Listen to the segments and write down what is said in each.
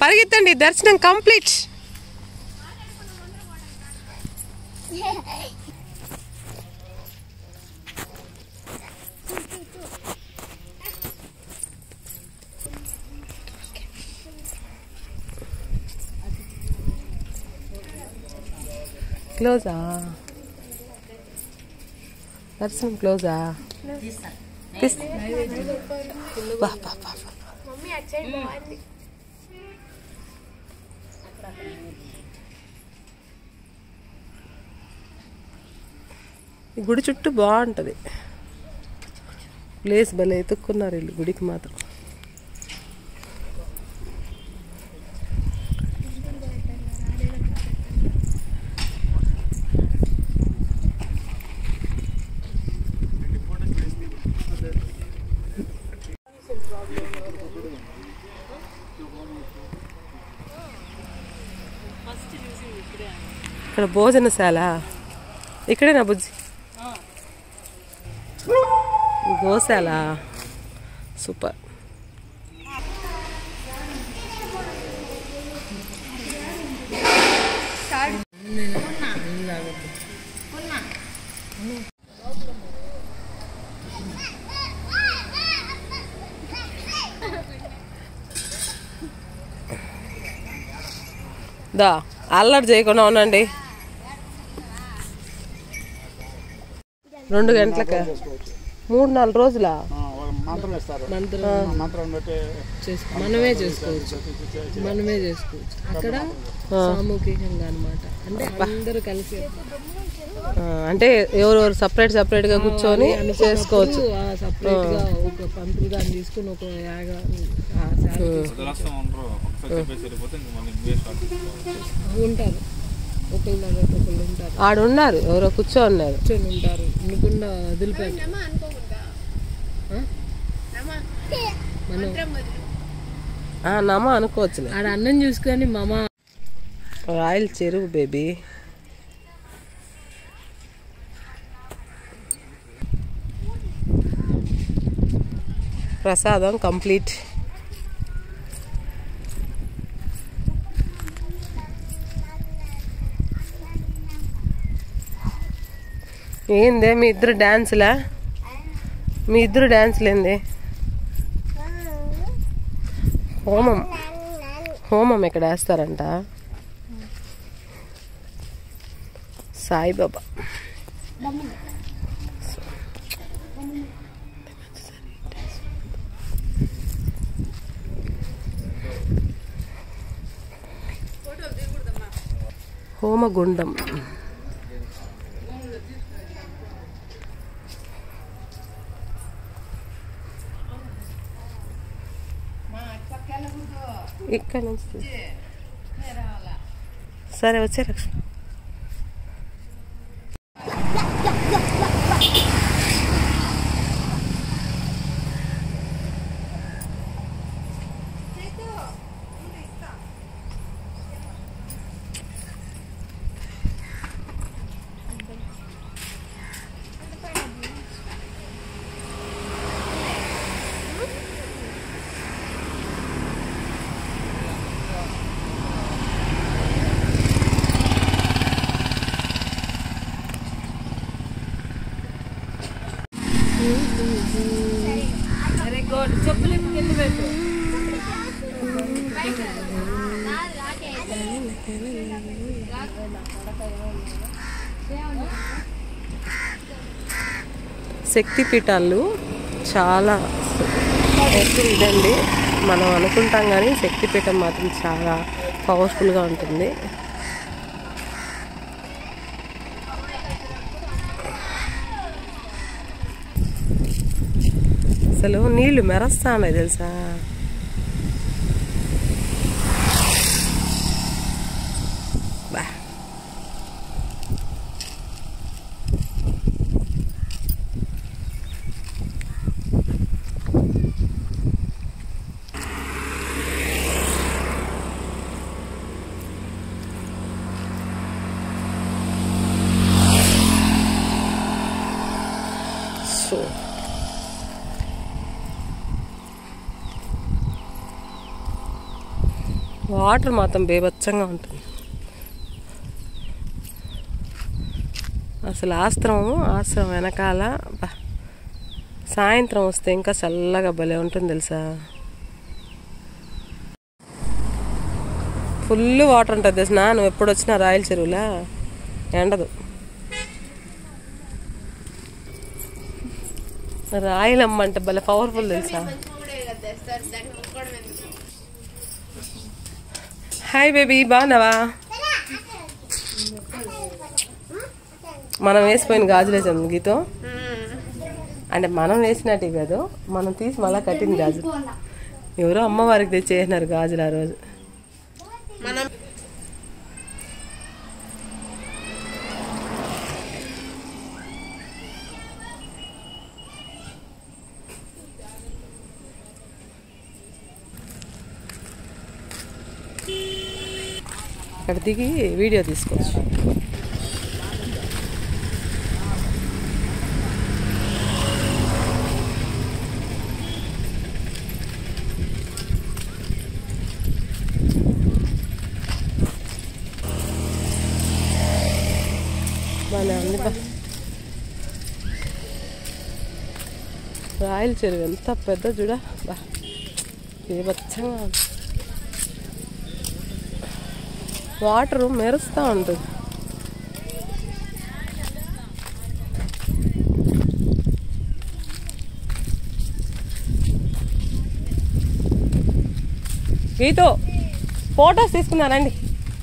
పరిగెత్తండి దర్శనం కంప్లీట్ క్లోజా దర్శనం క్లోజా తీస్- బా, బా, బా, బా. మమ్మీ అటు సైడ్ బాగుంది ఈ గుడి చుట్టూ బాగుంటుంది ప్లేస్ భలే ఎత్తుక్కున్నారు వీళ్ళు గుడికి మాత్రం ఇక్కడ భోజనశాల ఇక్కడేనా బుజ్జి గోశాల సూపర్ దా అల్లరి చేయకుండా ఉండండి రెండు గంటలక మూడు నాలుగు రోజులా మంత్రం ఇస్తారు మంత్రం ఆ మంత్రం బట్టి చేసుకో మనమే చేసుకోవచ్చు మనమే చేసుకోవచ్చు అక్కడ సామూహికంగా అన్నమాట అంటే అందరూ కలిసి ఆ, అంటే ఎవరెవరు సపరేట్ సపరేట్ గా కూర్చొని చేసుకోవచ్చు సపరేట్ గా ఒక పంతులు గారిని తీసుకుని ఒక యాగా ఆ శాల వదిలేస్తాం ఉండరు ఒకసారి చెప్పేసి వెళ్ళిపోతే ఇంక మళ్ళీ ఇవే స్టార్ట్ చేసుకోవాలి ఉంటారు ఒకళ్ళు తర్వాత ఒకళ్ళు ఉంటారు ఆడున్నారు ఎవరో కూర్చో ఉన్నారు కూర్చొని ఉంటారు అనుకుండా వదిలిపెట్ట నమ్మ అనుకోకూడదా నమ్మ మనం మంత్రం వదిలి ఆ, నమ్మ అనుకోవచ్చులే ఆడ అన్నం చూసుకొని మామ రాయల్ చెరువు బేబీ ప్రసాదం కంప్లీట్ ఏందే మీ ఇద్దరు డ్యాన్సులా మీ ఇద్దరు డ్యాన్సులు ఏంది హోమం హోమం ఇక్కడ వేస్తారంట సాయిబాబా హోమగుండం ఇక్కడ నుంచి తీసు. సరే వచ్చే లక్ష్మి శక్తి పీఠాలు చాలా ఎక్కువ ఇదండి మనం అనుకుంటాం కానీ శక్తిపీఠం మాత్రం చాలా పవర్ఫుల్గా ఉంటుంది అసలు నీళ్లు మెరస్తాయి తెలుసా బా సో వాటర్ మాత్రం బేభత్సంగా ఉంటుంది అసలు ఆశ్రమం ఆశ్రమం వెనకాల బా సాయంత్రం వస్తే ఇంకా చల్లగా భలే ఉంటుంది తెలుసా ఫుల్ వాటర్ ఉంటుంది తెలుసా నువ్వు ఎప్పుడు వచ్చినా రాయల చెరువులా ఎండదు రాయలమ్మ అంటే భలే పవర్ఫుల్ తెలుసా మంచిగా కదా తెస్తారు దాన్ని ముక్కోవడం ఎందుకు హాయ్ బేబీ బాగున్నావా మనం వేసిపోయిన గాజులే చందు గీతో అంటే మనం వేసినట్టే కాదు మనం తీసి మళ్ళీ కట్టిన గాజు ఎవరో అమ్మవారికి తెచ్చేసినారు గాజులు ఆ రోజు మనం అక్కడ దిగి వీడియో తీసుకోవచ్చు బాగా ఉంది బా రాయల చెరువు ఎంత పెద్ద చూడ బా బీభత్సంగా ఉంది వాటర్ మెరుస్తూ ఉంటుంది గీతో ఫొటోస్ తీసుకున్నారండి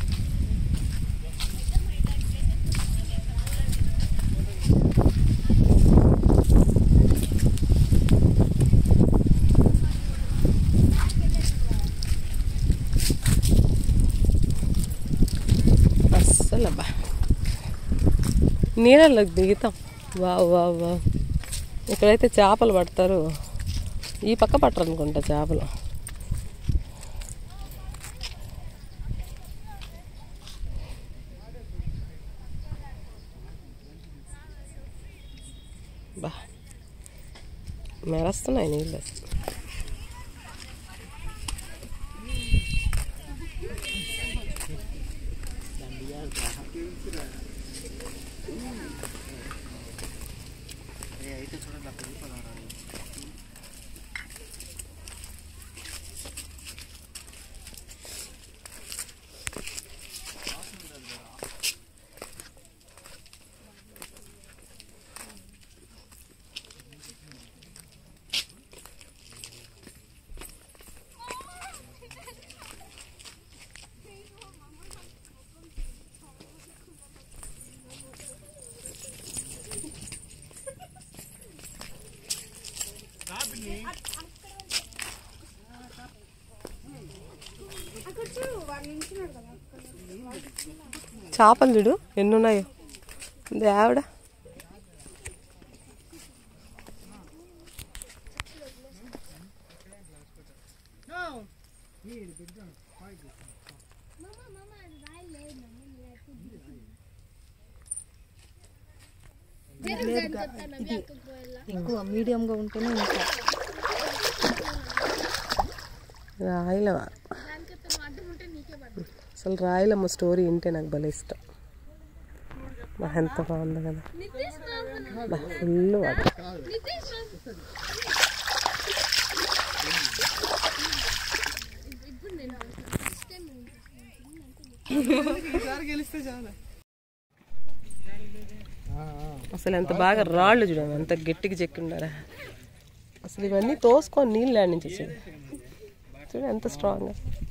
అస్సలు అబ్బా నీళ్ళలోకి దిగుతాం వావ్ వావ్ వావ్ ఇక్కడైతే చేపలు పడతారు ఈ పక్క పట్టరు అనుకుంటా చేపలు బా మెరస్తున్నాయి నీళ్ళు చేపలు చూడు ఎన్ని ఉన్నాయో దేవడ ఎక్కువ మీడియంగా ఉంటేనే ఇంకా రాయలమ్మ అసలు రాయలమ్మ స్టోరీ వింటే నాకు భలే ఇష్టం బా, ఎంత బాగుంది కదా బా, ఫుల్ వాటర్ అసలు ఎంత బాగా రాళ్ళు చూడండి ఎంత గట్టిగా చెక్కి ఉండారా అసలు ఇవన్నీ తోసుకొని నీళ్ళు నుంచి వచ్చేది చూడు ఎంత స్ట్రాంగ్